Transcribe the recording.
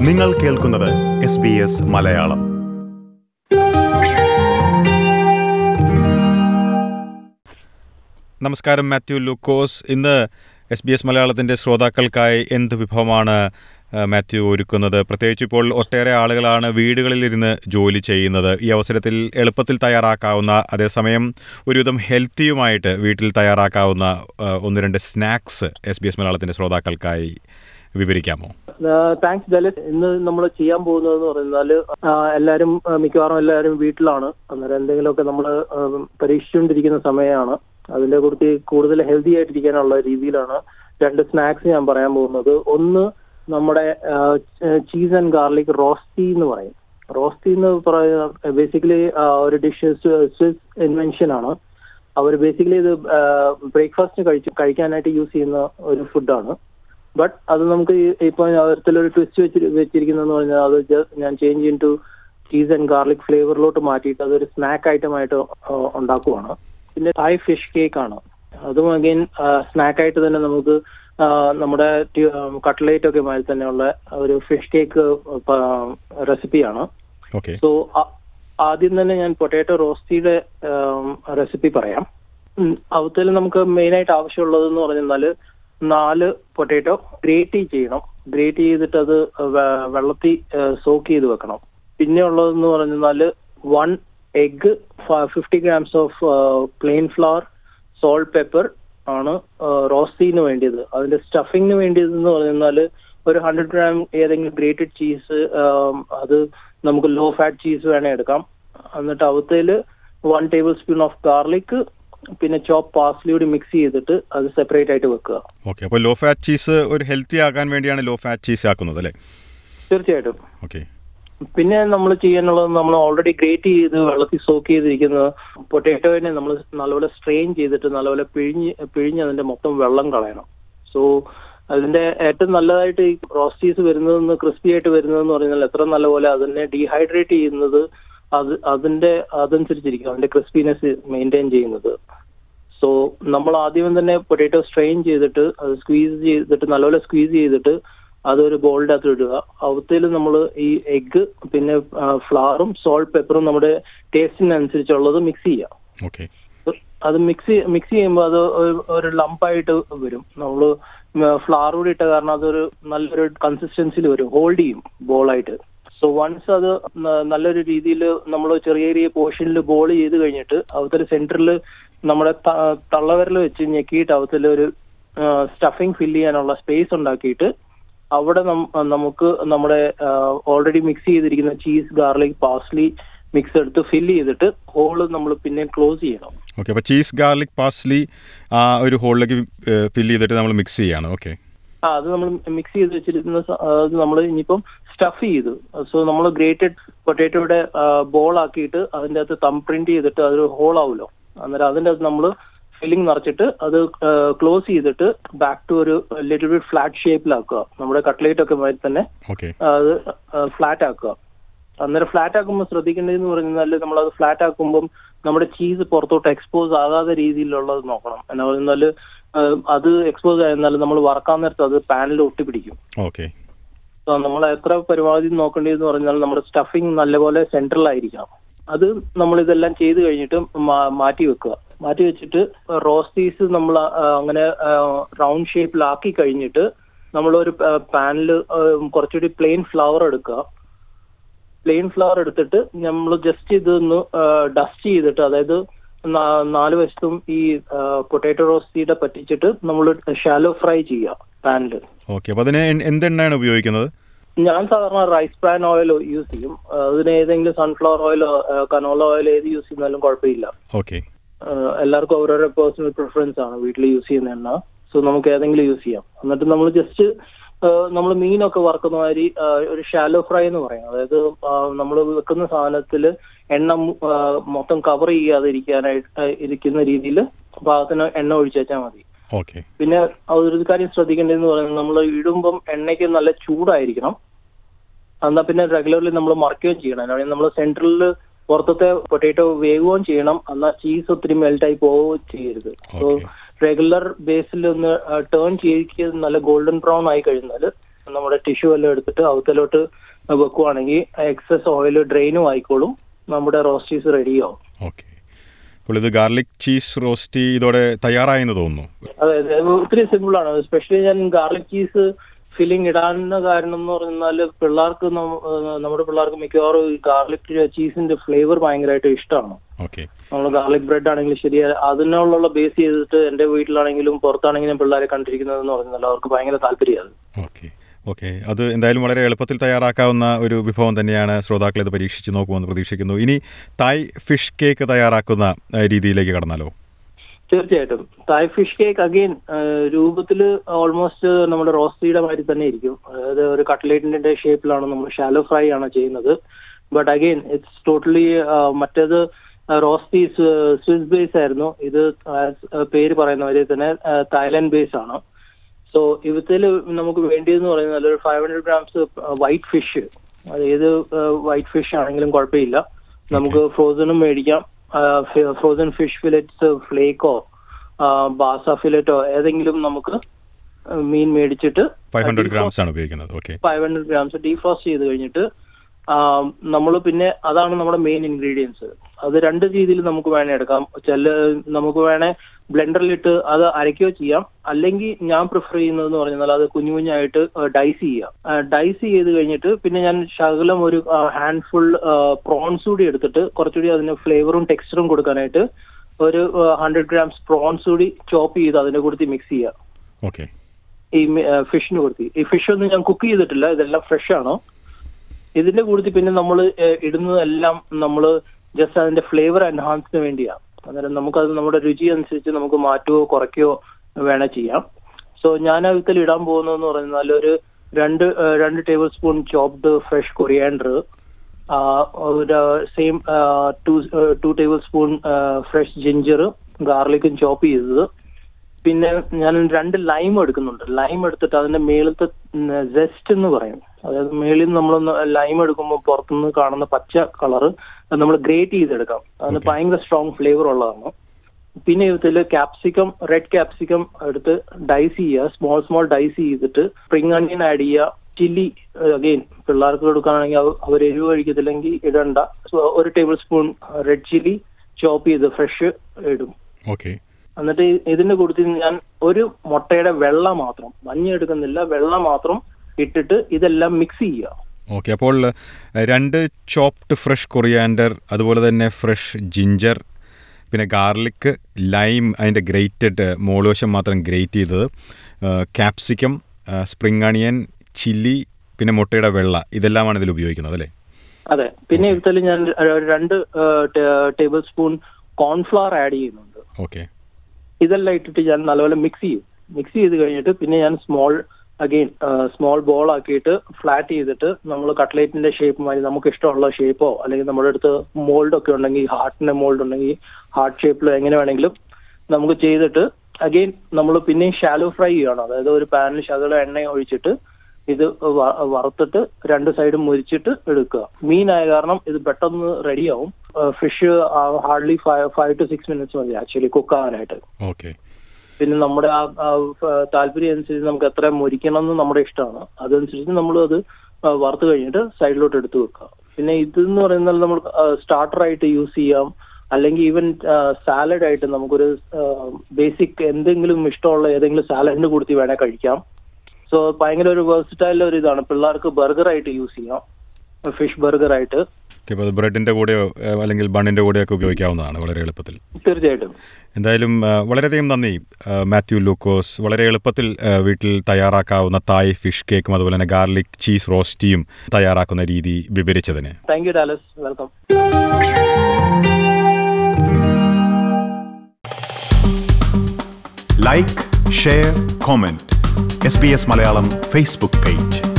നിങ്ങൾ കേൾക്കുന്നത് S B S Malayalam നമസ്കാരം മാത്യു ലൂക്കോസ് ഇന്ന് എസ് ബി എസ് മലയാളത്തിൻ്റെ ശ്രോതാക്കൾക്കായി എന്ത് വിഭവമാണ് ആ, മാത്യു ഒരുക്കുന്നത് പ്രത്യേകിച്ച് ഇപ്പോൾ ഒട്ടേറെ ആളുകളാണ് വീടുകളിലിരുന്ന് ജോലി ചെയ്യുന്നത് ഈ അവസരത്തിൽ എളുപ്പത്തിൽ തയ്യാറാക്കാവുന്ന അതേസമയം ഒരുവിധം ഹെൽത്തിയുമായിട്ട് വീട്ടിൽ തയ്യാറാക്കാവുന്ന ആ, ഒന്ന് രണ്ട് സ്നാക്സ് എസ് ബി എസ് മലയാളത്തിൻ്റെ ശ്രോതാക്കൾക്കായി വിവരിക്കാമോ താങ്ക്സ് ദലിത് ഇന്ന് നമ്മൾ ചെയ്യാൻ പോകുന്നതെന്ന് പറഞ്ഞാല് ആ, എല്ലാവരും ആ, മിക്കവാറും എല്ലാവരും വീട്ടിലാണ് അന്നേരം എന്തെങ്കിലുമൊക്കെ നമ്മൾ പരീക്ഷിച്ചുകൊണ്ടിരിക്കുന്ന സമയമാണ് അതിനെ കുറിച്ച് കൂടുതൽ ഹെൽത്തി ആയിട്ടിരിക്കാനുള്ള രീതിയിലാണ് രണ്ട് സ്നാക്സ് ഞാൻ പറയാൻ പോകുന്നത് ഒന്ന് നമ്മുടെ ചീസ് ആൻഡ് ഗാർലിക് റോസ്റ്റി എന്ന് പറയും റോസ്റ്റി എന്ന് പറയുന്ന ബേസിക്കലി ഒരു ഡിഷ് സ്വിസ് ഇൻവെൻഷൻ ആണ് അവർ ബേസിക്കലി ഇത് ബ്രേക്ക്ഫാസ്റ്റ് കഴിച്ച് കഴിക്കാനായിട്ട് യൂസ് ചെയ്യുന്ന ഒരു ഫുഡാണ് ബട്ട് അത് നമുക്ക് ഈ- ഇപ്പൊ ഒരു ട്വിസ്റ്റ് വെച്ച് വെച്ചിരിക്കുന്നതെന്ന് പറഞ്ഞാൽ അത് just ഞാൻ change into cheese and garlic ഫ്ലേവറിലോട്ട് മാറ്റിയിട്ട് അതൊരു സ്നാക്ക് ഐറ്റമായിട്ട് ഉണ്ടാക്കുവാണ് പിന്നെ തായ് ഫിഷ് കേക്ക് ആണ് അതും അഗൈൻ സ്നാക്ക് ആയിട്ട് തന്നെ നമുക്ക് ആ, നമ്മുടെ കട്ട്ലേറ്റ് ഒക്കെ മാതിരി തന്നെയുള്ള ഒരു ഫിഷ് കേക്ക് റെസിപ്പിയാണ് ഓക്കെ സോ ആദ്യം തന്നെ ഞാൻ പൊട്ടാറ്റോ റോസ്റ്റിയുടെ റെസിപ്പി പറയാം അവത്തിൽ നമുക്ക് മെയിൻ ആയിട്ട് ആവശ്യമുള്ളതെന്ന് പറഞ്ഞാൽ നാല് പൊട്ടാറ്റോ ഗ്രേറ്റ് ചെയ്യണം ഗ്രേറ്റ് ചെയ്തിട്ട് അത് വെ- വെള്ളത്തിൽ സോക്ക് ചെയ്ത് വെക്കണം പിന്നെ ഉള്ളതെന്ന് പറഞ്ഞാൽ one egg fifty grams of plain flour salt pepper ആണ് റോസ്റ്റിന് വേണ്ടിയത് അതിന്റെ സ്റ്റഫിങ്ങിന് വേണ്ടിയതെന്ന് പറഞ്ഞാൽ ഒരു ഹൺഡ്രഡ് ഗ്രാം ഏതെങ്കിലും ഗ്രേറ്റഡ് ചീസ് അത് നമുക്ക് ലോ ഫാറ്റ് ചീസ് വേണേ എടുക്കാം എന്നിട്ട് അവത്തേല് one tablespoon of garlic പിന്നെ ചോപ്പ് പാസ്ലി കൂടി മിക്സ് ചെയ്തിട്ട് അത് സെപ്പറേറ്റ് ആയിട്ട് വെക്കുക ഓക്കെ അപ്പോൾ ലോ ഫാറ്റ് ചീസ് ഒരു ഹെൽത്തി ആകാൻ വേണ്ടിയാണ് ലോ ഫാറ്റ് ചീസ് ആക്കുന്നത് അല്ലേ തീർച്ചയായിട്ടും ഓക്കെ പിന്നെ നമ്മൾ ചെയ്യാനുള്ളത് നമ്മൾ ഓൾറെഡി ഗ്രേറ്റ് ചെയ്ത് വെള്ളത്തിൽ സോക്ക് ചെയ്തിരിക്കുന്ന പൊട്ടാറ്റോനെ നമ്മൾ നല്ലപോലെ സ്ട്രെയിൻ ചെയ്തിട്ട് നല്ലപോലെ പിഴിഞ്ഞ് പിഴിഞ്ഞ് അതിന്റെ മൊത്തം വെള്ളം കളയണം സോ അതിന്റെ ഏറ്റവും നല്ലതായിട്ട് ഈ റോസ്റ്റീസ് വരുന്നതെന്ന് ക്രിസ്പി ആയിട്ട് വരുന്നതെന്ന് പറഞ്ഞാൽ എത്ര നല്ലപോലെ അതിനെ ഡീഹൈഡ്രേറ്റ് ചെയ്യുന്നത് അത് അതിന്റെ അതനുസരിച്ചിരിക്കും അതിന്റെ ക്രിസ്പിനെസ് മെയിൻറ്റെയിൻ ചെയ്യുന്നത് സോ നമ്മൾ ആദ്യം തന്നെ പൊട്ടാറ്റോ സ്ട്രെയിൻ ചെയ്തിട്ട് അത് സ്ക്വീസ് ചെയ്തിട്ട് നല്ലപോലെ സ്ക്വീസ് ചെയ്തിട്ട് അതൊരു ബോളിൻ്റെ അകത്ത് ഇടുക അവത്തിൽ നമ്മൾ ഈ എഗ്ഗ് പിന്നെ ഫ്ലവറും സോൾട്ട് പെപ്പറും നമ്മുടെ ടേസ്റ്റിനനുസരിച്ചുള്ളത് മിക്സ് ചെയ്യുക ഓക്കെ അത് മിക്സ് മിക്സ് ചെയ്യുമ്പോൾ അത് ഒരു- ഒരു ലംപായിട്ട് വരും നമ്മൾ ഫ്ലവർ കൂടി ഇട്ട കാരണം അതൊരു നല്ലൊരു കൺസിസ്റ്റൻസിൽ വരും ഹോൾഡ് ചെയ്യും ബോളായിട്ട് സോ വൺസ് അത് ന- നല്ലൊരു രീതിയിൽ നമ്മൾ ചെറിയ ചെറിയ പോർഷനിൽ ബോൾ ചെയ്ത് കഴിഞ്ഞിട്ട് അവത്തിൽ സെന്ററിൽ നമ്മുടെ ത- തള്ളവിരൽ വെച്ച് ഞെക്കിയിട്ട് അവത്തിൽ ഒരു സ്റ്റഫിങ് ഫില്ല് ചെയ്യാനുള്ള സ്പേസ് ഉണ്ടാക്കിയിട്ട് അവിടെ നം- നമുക്ക് നമ്മുടെ ഓൾറെഡി മിക്സ് ചെയ്തിരിക്കുന്ന ചീസ് ഗാർലിക് പാസ്ലി മിക്സ് എടുത്ത് ഫില്ല് ചെയ്തിട്ട് ഹോള് നമ്മൾ പിന്നെ ക്ലോസ് ചെയ്യണം ഓക്കെ അപ്പോൾ ചീസ് ഗാർലിക് പാർസ്ലി ആ ഒരു ഹോളിലേക്ക് ഫില്ല് ചെയ്തിട്ട് നമ്മൾ മിക്സ് ചെയ്യാണ് ഓക്കെ ആ അത് നമ്മൾ മിക്സ് ചെയ്ത് വെച്ചിരിക്കുന്ന സ- ആ, അത് നമ്മൾ ഇനിയിപ്പം സ്റ്റഫ് ചെയ്തു സോ നമ്മൾ ഗ്രേറ്റഡ് പൊട്ടാറ്റോയുടെ ബോൾ ആക്കിയിട്ട് അതിന്റെ അകത്ത് തം പ്രിന്റ് ചെയ്തിട്ട് അതൊരു ഹോൾ ആവുമല്ലോ അന്നേരം അതിന്റെ അകത്ത് നമ്മൾ ഫില്ലിംഗ് നിറച്ചിട്ട് അത് ക്ലോസ് ചെയ്തിട്ട് ബാക്ക് ടു ഒരു ലിറ്റിൽ ബിറ്റ് ഫ്ലാറ്റ് ഷേപ്പിലാക്കുക നമ്മുടെ കട്ട്ലേറ്റ് ഒക്കെ മാതിരി തന്നെ ഓക്കെ അത് ഫ്ലാറ്റ് ആക്കുക അന്നേരം ഫ്ലാറ്റ് ആക്കുമ്പോൾ ശ്രദ്ധിക്കേണ്ടതെന്ന് പറഞ്ഞാൽ നമ്മൾ അത് ഫ്ലാറ്റ് ആക്കുമ്പം നമ്മുടെ ചീസ് പുറത്തോട്ട് എക്സ്പോസ് ആകാത്ത രീതിയിലുള്ളത് നോക്കണം എന്നാ പറഞ്ഞാൽ അത് എക്സ്പോസ് ആയിരുന്നാൽ നമ്മൾ വറക്കാൻ നേരത്ത് അത് പാനിൽ ഒട്ടിപ്പിടിക്കും ഓക്കെ സോ നമ്മൾ എത്ര പരമാവധി നോക്കേണ്ടതെന്ന് പറഞ്ഞാൽ നമ്മുടെ സ്റ്റഫിങ് നല്ലപോലെ സെൻട്രലായിരിക്കണം അത് നമ്മൾ ഇതെല്ലാം ചെയ്ത് കഴിഞ്ഞിട്ട് മാ- മാറ്റി വെക്കുക മാറ്റി വെച്ചിട്ട് റോസ്റ്റീസ് നമ്മൾ അങ്ങനെ റൗണ്ട് ഷേപ്പിലാക്കി കഴിഞ്ഞിട്ട് നമ്മളൊരു പാനിൽ കുറച്ചുകൂടി പ്ലെയിൻ ഫ്ലവർ എടുക്കുക പ്ലെയിൻ ഫ്ലവർ എടുത്തിട്ട് നമ്മൾ ജസ്റ്റ് ഇതൊന്ന് ഡസ്റ്റ് ചെയ്തിട്ട് അതായത് നാ- നാല് വശത്തും ഈ പൊട്ടാറ്റോ റോസ്റ്റിയുടെ പറ്റിച്ചിട്ട് നമ്മൾ ഷാലോ ഫ്രൈ ചെയ്യുക പാനിൽ ഓക്കെ അപ്പോൾ അതിന് എൻ- എന്തെണ്ണയാണ് ഉപയോഗിക്കുന്നത് ഞാൻ സാധാരണ റൈസ് ബ്രാൻ ഓയിൽ യൂസ് ചെയ്യും ആ, അതിന് ഏതെങ്കിലും സൺഫ്ലവർ ഓയിലോ കനോല ഓയിൽ ഏത് യൂസ് ചെയ്താലും കുഴപ്പമില്ല ഓക്കെ ആ, എല്ലാവർക്കും ഓരോരോ പേഴ്സണൽ പ്രിഫറൻസ് ആണ് വീട്ടിൽ യൂസ് ചെയ്യുന്ന എണ്ണ സോ നമുക്ക് ഏതെങ്കിലും യൂസ് ചെയ്യാം എന്നിട്ട് നമ്മൾ ജസ്റ്റ് നമ്മൾ മീനൊക്കെ വറുക്കുന്ന മാതിരി ആ, ഒരു ഷാലോ ഫ്രൈ എന്ന് പറയും അതായത് നമ്മൾ വെക്കുന്ന സാധനത്തിൽ എണ്ണ മു- ആ, മൊത്തം കവർ ചെയ്യാതെ ഇരിക്കാനായിട്ട് ആ, ഇരിക്കുന്ന രീതിയിൽ പാകത്തിന് എണ്ണ ഒഴിച്ചു വെച്ചാൽ മതി ഓക്കെ പിന്നെ ഒരു കാര്യം ശ്രദ്ധിക്കേണ്ടതെന്ന് പറയുന്നത് നമ്മൾ ഇടുമ്പം എണ്ണയ്ക്ക് നല്ല ചൂടായിരിക്കണം എന്നാൽ പിന്നെ റെഗുലർലി നമ്മൾ മറക്കുകയും ചെയ്യണം നമ്മൾ സെൻട്രലിൽ പുറത്തത്തെ പൊട്ടാറ്റോ വേവുകയും ചെയ്യണം എന്നാൽ ചീസ് ഒത്തിരി മെൽറ്റായി പോവുകയും ചെയ്യരുത് സോ Okay. റെഗുലർ ബേസിൽ ഒന്ന് ടേൺ ചെയ്യിക്കുക നല്ല ഗോൾഡൻ ബ്രൗൺ ആയി കഴിഞ്ഞാൽ നമ്മുടെ ടിഷ്യൂ എല്ലാം എടുത്തിട്ട് അവത്തിലോട്ട് വെക്കുവാണെങ്കിൽ എക്സസ് ഓയിൽ ഡ്രെയിനും ആയിക്കോളും നമ്മുടെ റോസ്റ്റീസ് റെഡിയാവും ഓക്കെ അപ്പോൾ ഇത് ഗാർലിക് ചീസ് റോസ്റ്റ് ഇതോടെ തയ്യാറായെന്ന് തോന്നുന്നു അതെ അതെ അത് ഒത്തിരി സിമ്പിൾ ആണ് എസ്പെഷ്യലി ഞാൻ ഗാർലിക് ചീസ് ഫില്ലിംഗ് ഇടാനുള്ള കാരണം എന്ന് പറഞ്ഞാൽ പിള്ളേർക്ക് നമ്മ- ഏഹ് നമ്മുടെ പിള്ളേർക്ക് മിക്കവാറും ഈ ഗാർലിക് ചീസിന്റെ ഫ്ലേവർ ഭയങ്കരമായിട്ട് ഇഷ്ടമാണ് ഓക്കെ നമ്മൾ ഗാർലിക് ബ്രെഡ് ആണെങ്കിലും ശരി അതിനുള്ള ബേസ് ചെയ്തിട്ട് എന്റെ വീട്ടിലാണെങ്കിലും പുറത്താണെങ്കിലും പിള്ളേരെ കണ്ടിരിക്കുന്നത് എന്ന് പറഞ്ഞാൽ അവർക്ക് ഭയങ്കര താല്പര്യമാണ് ഓക്കെ ഓക്കെ അത് എന്തായാലും വളരെ എളുപ്പത്തിൽ തയ്യാറാക്കാവുന്ന ഒരു വിഭവം തന്നെയാണ് ശ്രോതാക്കൾ ഇത് പരീക്ഷിച്ച് നോക്കുമെന്ന് പ്രതീക്ഷിക്കുന്നു ഇനി തായ് ഫിഷ് കേക്ക് തയ്യാറാക്കുന്ന ആ, രീതിയിലേക്ക് കടന്നാലോ തീർച്ചയായിട്ടും തായ് ഫിഷ് കേക്ക് അഗെയിൻ രൂപത്തിൽ ഓൾമോസ്റ്റ് നമ്മുടെ റോസ്റ്റിയുടെ മാതിരി തന്നെ ഇരിക്കും അതായത് ഒരു കട്ട്ലേറ്റിന്റെ ഷേപ്പിലാണ് നമ്മൾ ഷാലോ ഫ്രൈ ആണ് ചെയ്യുന്നത് ബട്ട് അഗെയിൻ ഇറ്റ്സ് ടോട്ടലി മറ്റേത് റോസ്റ്റി സ്വിസ് ബേസ് ആയിരുന്നു ഇത് as, uh, പേര് പറയുന്ന മാതിരി തന്നെ തായ്ലാൻഡ് ബേസ് ആണ് സോ ഇവത്തിൽ നമുക്ക് വേണ്ടിയതെന്ന് പറയുന്നത് ഒരു five hundred grams white fish അത് ഏത് വൈറ്റ് ഫിഷ് ആണെങ്കിലും കുഴപ്പമില്ല നമുക്ക് ഫ്രോസണും മേടിക്കാം ഫ്രോസൺ ഫിഷ് ഫിലറ്റ്സ് ഫ്ലേക്കോ ബാസ ഫിലറ്റോ ഏതെങ്കിലും നമുക്ക് ആ, മീൻ മേടിച്ചിട്ട് ഫൈവ് ഹൺഡ്രഡ് ഗ്രാംസ് ആണ് ഉപയോഗിക്കുന്നത് okay five hundred grams defrost ചെയ്ത് കഴിഞ്ഞിട്ട് നമ്മൾ പിന്നെ അതാണ് നമ്മുടെ മെയിൻ ഇൻഗ്രീഡിയൻസ് അത് രണ്ട് രീതിയിൽ നമുക്ക് വേണേ എടുക്കാം ചില നമുക്ക് വേണേ ബ്ലെൻഡറിലിട്ട് അത് അരയ്ക്കുകയോ ചെയ്യാം അല്ലെങ്കിൽ ഞാൻ പ്രിഫർ ചെയ്യുന്നതെന്ന് പറഞ്ഞാൽ അത് കുഞ്ഞു കുഞ്ഞായിട്ട് ഡൈസ് ചെയ്യാം ഡൈസ് ചെയ്ത് കഴിഞ്ഞിട്ട് പിന്നെ ഞാൻ ശകലം ഒരു ഹാൻഡ് ഫുൾ പ്രോൺസ് കൂടി എടുത്തിട്ട് കുറച്ചുകൂടി അതിന് ഫ്ലേവറും ടെക്സ്ചറും കൊടുക്കാനായിട്ട് ഒരു ഹൺഡ്രഡ് ഗ്രാംസ് പ്രോൺസ് കൂടി ചോപ്പ് ചെയ്ത് അതിന്റെ കൂടി മിക്സ് ചെയ്യാം ഓക്കെ ഈ ഫിഷിന് കൊടുത്തി ഈ ഫിഷ് ഒന്നും ഞാൻ കുക്ക് ചെയ്തിട്ടില്ല ഇതെല്ലാം ഫ്രഷ് ആണ് ഇതിന്റെ കൂട്ടത്തിൽ പിന്നെ നമ്മൾ ഇടുന്നതെല്ലാം നമ്മൾ ജസ്റ്റ് അതിന്റെ ഫ്ലേവർ എൻഹാൻസിന് വേണ്ടിയാണ് അന്നേരം നമുക്കത് നമ്മുടെ രുചി അനുസരിച്ച് നമുക്ക് മാറ്റുകയോ കുറയ്ക്കുകയോ വേണേ ചെയ്യാം സോ ഞാൻ അതിൽ ഇടാൻ പോകുന്നതെന്ന് പറഞ്ഞാൽ ഒരു രണ്ട് ഏഹ്, രണ്ട് tablespoon chopped fresh coriander ഒരു same two two tablespoon fresh ginger ഗാർലിക്കും ചോപ്പ് ചെയ്തത് പിന്നെ ഞാൻ രണ്ട് ലൈം എടുക്കുന്നുണ്ട് ലൈം എടുത്തിട്ട് അതിന്റെ മേളത്തെ ജസ്റ്റ് എന്ന് പറയും അതായത് മേളിൽ നിന്ന് നമ്മളൊന്ന് ലൈം എടുക്കുമ്പോൾ പുറത്തുനിന്ന് കാണുന്ന പച്ച കളറ് നമ്മൾ ഗ്രേറ്റ് ചെയ്തെടുക്കാം അതിന് Okay. ഭയങ്കര സ്ട്രോങ് ഫ്ലേവർ ഉള്ളതാണ് പിന്നെ ഇതില് ക്യാപ്സിക്കം റെഡ് ക്യാപ്സിക്കം എടുത്ത് ഡൈസ് ചെയ്യുക സ്മോൾ സ്മോൾ ഡൈസ് ചെയ്തിട്ട് സ്പ്രിംഗ് അണിയൻ ആഡ് ചെയ്യുക ചില്ലി അഗെയിൻ പിള്ളേർക്ക് കൊടുക്കുകയാണെങ്കിൽ അവർ എരിവ് കഴിക്കത്തില്ലെങ്കിൽ ഇടണ്ട So, ഒരു tablespoon red chilli chop ചെയ്ത് ഫ്രഷ് ഇടും ഓക്കെ എന്നിട്ട് ഈ- ഇതിന്റെ കൂട്ടത്തിൽ ഞാൻ ഒരു മുട്ടയുടെ വെള്ള മാത്രം മഞ്ഞ എടുക്കുന്നില്ല വെള്ള മാത്രം ഇട്ടിട്ട് ഇതെല്ലാം മിക്സ് ചെയ്യുക ഓക്കെ അപ്പോൾ എഹ്, രണ്ട് ചോപ്ഡ് ഫ്രഷ് കൊറിയാൻഡർ അതുപോലെ തന്നെ ഫ്രഷ് ജിഞ്ചർ പിന്നെ ഗാർലിക് ലൈം അതിൻ്റെ ഗ്രേറ്റഡ് മോളുവശം മാത്രം ഗ്രേറ്റ് ചെയ്തത് ക്യാപ്സിക്കം സ്പ്രിംഗ് അണിയൻ ചില്ലി പിന്നെ മുട്ടയുടെ വെള്ള ഇതെല്ലാമാണ് ഇതിൽ ഉപയോഗിക്കുന്നത് അല്ലേ അതെ പിന്നെ ഇതിൽ ഞാൻ ര- രണ്ട് ടേബിൾ സ്പൂൺ കോൺഫ്ലവർ ആഡ് ചെയ്യുന്നുണ്ട് ഓക്കെ ഇതെല്ലാം ഇട്ടിട്ട് ഞാൻ നല്ലപോലെ മിക്സ് ചെയ്യും മിക്സ് ചെയ്ത് കഴിഞ്ഞിട്ട് പിന്നെ ഞാൻ സ്മോൾ അഗെയിൻ സ്മോൾ ബോൾ ആക്കിയിട്ട് ഫ്ലാറ്റ് ചെയ്തിട്ട് നമ്മൾ കട്ട്ലേറ്റിന്റെ ഷേപ്പ് മാതിരി നമുക്ക് ഇഷ്ടമുള്ള ഷേപ്പോ അല്ലെങ്കിൽ നമ്മുടെ അടുത്ത് മോൾഡ് ഒക്കെ ഉണ്ടെങ്കിൽ ഹാർട്ടിന്റെ മോൾഡ് ഉണ്ടെങ്കിൽ ഹാർട്ട് ഷേപ്പിൽ എങ്ങനെ വേണമെങ്കിലും നമുക്ക് ചെയ്തിട്ട് അഗെയിൻ നമ്മൾ പിന്നെയും ഷാലോ ഫ്രൈ ചെയ്യണം അതായത് ഒരു പാനിൽ ശകലം എണ്ണ ഒഴിച്ചിട്ട് ഇത് വ- വറുത്തിട്ട് രണ്ട് സൈഡും മുരിച്ചിട്ട് എടുക്കുക മീനായ കാരണം ഇത് പെട്ടെന്ന് റെഡിയാവും fish hardly five to six minutes മതി ആക്ച്വലി കുക്ക് ആവാനായിട്ട് ഓക്കെ പിന്നെ നമ്മുടെ ആ ആ, ഫ- താല്പര്യം അനുസരിച്ച് നമുക്ക് എത്ര മുരിക്കണം എന്ന് നമ്മുടെ ഇഷ്ടമാണ് അതനുസരിച്ച് നമ്മൾ അത് ആ, വറുത്ത് കഴിഞ്ഞിട്ട് സൈഡിലോട്ട് എടുത്ത് വെക്കുക പിന്നെ ഇതെന്ന് പറയുന്നത് നമ്മൾ സ്റ്റാർട്ടർ ആയിട്ട് യൂസ് ചെയ്യാം അല്ലെങ്കിൽ ഈവൻ സാലഡ് ആയിട്ട് നമുക്കൊരു ബേസിക് എന്തെങ്കിലും ഇഷ്ടമുള്ള ഏതെങ്കിലും സാലഡിന് കൊടുത്തി വേണേൽ കഴിക്കാം സോ ഭയങ്കര ഒരു വേഴ്സിറ്റൈൽ ഒരു ഇതാണ് പിള്ളേർക്ക് ബർഗർ ആയിട്ട് യൂസ് ചെയ്യാം ഫിഷ് ബർഗർ ആയിട്ട് ഓക്കെ അപ്പോൾ അത് ബ്രെഡിൻ്റെ കൂടെയോ എഹ്, അല്ലെങ്കിൽ ബണ്ണിൻ്റെ കൂടെയൊക്കെ ഉപയോഗിക്കാവുന്നതാണ് വളരെ എളുപ്പത്തിൽ തീർച്ചയായിട്ടും എന്തായാലും ആ, വളരെയധികം നന്ദി ആ, മാത്യു ലൂക്കോസ് വളരെ എളുപ്പത്തിൽ ആ, വീട്ടിൽ തയ്യാറാക്കാവുന്ന തായ് ഫിഷ് കേക്കും അതുപോലെ തന്നെ ഗാർലിക് ചീസ് റോസ്റ്റിയും തയ്യാറാക്കുന്ന രീതി വിവരിച്ചതിന് thank you Dallas welcome like share comment S B S Malayalam Facebook page